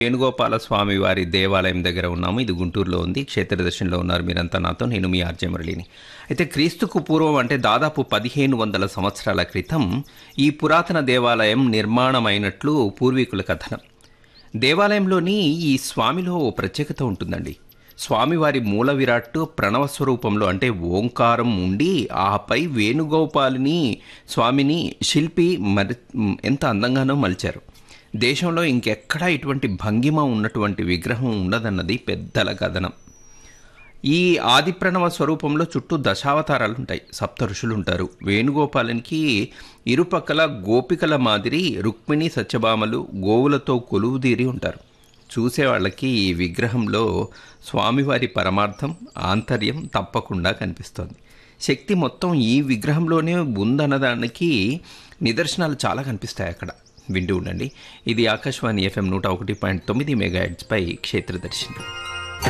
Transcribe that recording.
వేణుగోపాల స్వామి వారి దేవాలయం దగ్గర ఉన్నాము ఇది గుంటూరులో ఉంది క్షేత్రదర్శనంలో ఉన్నారు మీరంతా నాతో నేను మీ ఆర్జే మురళిని అయితే క్రీస్తుకు పూర్వం అంటే దాదాపు పదిహేను వందల సంవత్సరాల క్రితం ఈ పురాతన దేవాలయం నిర్మాణమైనట్లు పూర్వీకుల కథనం దేవాలయంలోని ఈ స్వామిలో ఓ ప్రత్యేకత ఉంటుందండి స్వామివారి మూల విరాట్టు ప్రణవ స్వరూపంలో అంటే ఓంకారం ఉండి ఆపై వేణుగోపాలిని స్వామిని శిల్పి మరి ఎంత అందంగానో మలిచారు దేశంలో ఇంకెక్కడా ఇటువంటి భంగిమ ఉన్నటువంటి విగ్రహం ఉండదన్నది పెద్దల కథనం ఈ ఆది ప్రణవ స్వరూపంలో చుట్టూ దశావతారాలు ఉంటాయి సప్త ఋషులు ఉంటారు వేణుగోపాలనికి ఇరుపక్కల గోపికల మాదిరి రుక్మిణి సత్యభామలు గోవులతో కొలువుదీరి ఉంటారు చూసే వాళ్ళకి ఈ విగ్రహంలో స్వామివారి పరమార్థం ఆంతర్యం తప్పకుండా కనిపిస్తోంది శక్తి మొత్తం ఈ విగ్రహంలోనే ఉందన్నదానికి నిదర్శనాలు చాలా కనిపిస్తాయి అక్కడ వింటూ ఉండండి ఇది ఆకాశవాణి ఎఫ్ఎం నూట ఒకటి పాయింట్ తొమ్మిది మెగా పై క్షేత్రదర్శిని